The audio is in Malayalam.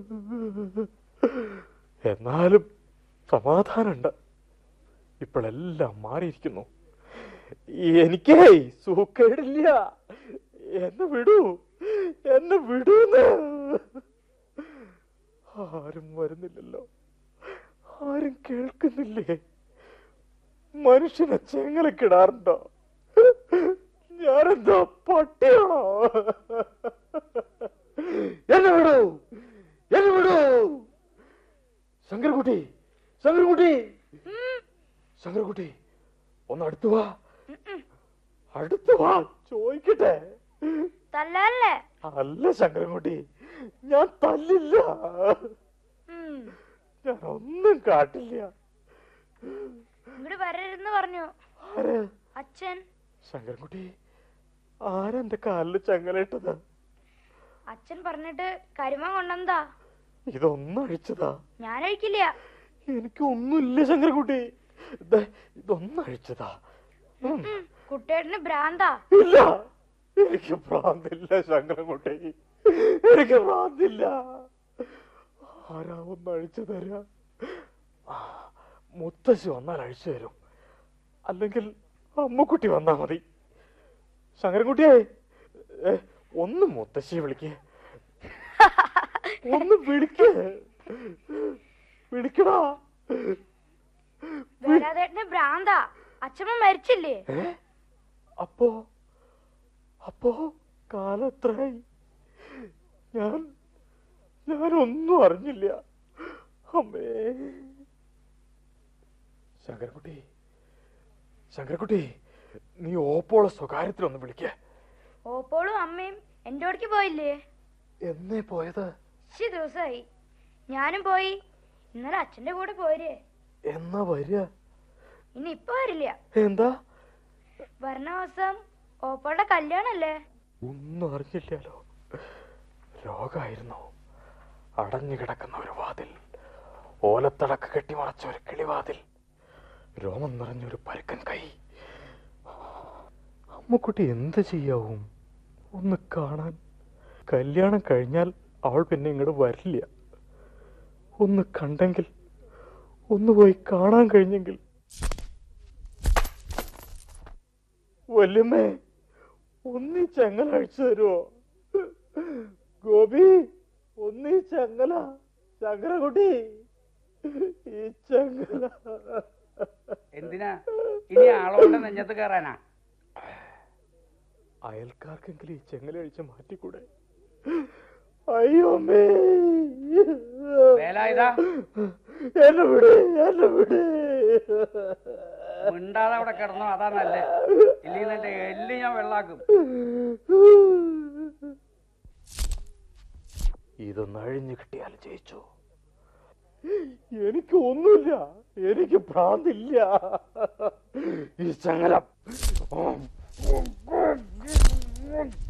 എന്നാലും സമാധാനമുണ്ട് ഇപ്പോഴെല്ലാം മാറിയിരിക്കുന്നു എനിക്കേ സൂക്കേടില്ല എന്നെ വിടൂ എന്നെ വിടൂന്ന് ആരും വരുന്നില്ലല്ലോ ആരും കേൾക്കുന്നില്ലേ മനുഷ്യനെ ചെങ്ങലക്കിടാറുണ്ടോ ഞാനെന്താ പട്ടിയാണോ എന്നെ വിടൂ എന്നെ വിടൂ ശങ്കരകുട്ടി ശങ്കരകുട്ടി ശങ്കരകുട്ടി ഒന്ന് അടുത്തു വാ അടുത്തു വാ ചോദിക്കട്ടെ തല്ലല്ലേ അല്ല ശങ്കരൻകുട്ടി ഞാൻ തല്ലില്ല ഉം. ഞാൻ ഒന്നും കാട്ടില്ല ഇങ്ങോട്ട് വരരുതെന്ന് പറഞ്ഞു ആര് അച്ഛൻ ശങ്കരൻകുട്ടി ആരെന്റെ കാലില് ചങ്ങലിട്ടത് അച്ഛൻ പറഞ്ഞിട്ട് കരിമ കൊണ്ടെന്താ ഇതൊന്നും അഴിച്ചതാ ഞാൻ അഴിക്കില്ല എനിക്ക് ഒന്നുമില്ല ശങ്കരൻകുട്ടി ദേ, ഇതൊന്നും അഴിച്ചതാ ഉം. ഉം. കുട്ടേട്ടന് ഭ്രാന്താ ഇല്ല എനിക്ക് ഭ്രാന്തില്ല ശങ്കരൻകുട്ടി എനിക്ക് ഭ്രാന്തില്ല ആരാ ഒന്ന് അഴിച്ചു തരാ ആ, മുത്തശ്ശി വന്നാൽ അഴിച്ചു തരും അല്ലെങ്കിൽ അമ്മുക്കുട്ടി വന്നാ മതി ശങ്കരൻകുട്ടിയെ ഏ, ഒന്ന് മുത്തശ്ശിയെ വിളിക്കേ ഒന്ന് വിളിക്കേ വിളിക്കടാ വേലാതേട്ടന് ഭ്രാന്താ അച്ഛമ്മ മരിച്ചില്ലേ ഏ അപ്പോ അപ്പോ കാലം എത്രയായി ഞാൻ ഞാനൊന്നും അറിഞ്ഞില്ല അമ്മേ ശങ്കരക്കുട്ടി ശങ്കരക്കുട്ടി നീ ഓപ്പോളെ സ്വകാര്യത്തിലൊന്ന് വിളിക്ക ഓപ്പോളും അമ്മയും എന്റെ ഓടിക്ക് പോയില്ലേ എന്നേ പോയത് ഇച്ചി ദിവസമായി ഞാനും പോയി ഇന്നലെ അച്ഛന്റെ കൂടെ പോരേ എന്നാ വരിക ഇനി ഇപ്പൊ വരില്ല എന്താ വരണ ദിവസം ഓപ്പോളുടെ കല്യാണല്ലേ ഒന്നും അറിഞ്ഞില്ലല്ലോ രോഗായിരുന്നു അടഞ്ഞു കിടക്കുന്ന ഒരു വാതിൽ ഓലത്തടക്ക് കെട്ടിമറച്ച ഒരു കിളിവാതിൽ രോമം നിറഞ്ഞൊരു പരുക്കൻ കൈ അമ്മുക്കുട്ടി എന്ത് ചെയ്യാവും ഒന്ന് കാണാൻ കല്യാണം കഴിഞ്ഞാൽ അവൾ പിന്നെ ഇങ്ങോട്ട് വരില്ല ഒന്ന് കണ്ടെങ്കിൽ ഒന്ന് പോയി കാണാൻ കഴിഞ്ഞെങ്കിൽ വല്യമ്മേ ഒന്നീ ചെങ്ങല അഴിച്ചു തരുമോ ഗോപി ഒന്നീ ചെങ്ങല ചങ്ങരകുട്ടി ഈ ചെങ്ങല എന്തിനാ ഇനി ആളോടെ നെഞ്ഞത്ത് കയറാനാ അയൽക്കാർക്കെങ്കിലും ഈ ചെങ്ങല അഴിച്ച് മാറ്റിക്കൂടെ അയ്യോ അമ്മേ വേലായുധാ? എന്നെ വിട് എന്നെ വിട് മിണ്ടാതെ അവിടെ കിടന്നോ അതാ നല്ലേ ഇല്ലെങ്കിൽ എന്റെ എല്ല് ഞാൻ വെള്ളാക്കും ഇതൊന്ന് അഴിഞ്ഞു കിട്ടിയാൽ ജയിച്ചു എനിക്ക് ഒന്നുമില്ല എനിക്ക് ഭ്രാന്തില്ല ഈ ചങ്ങല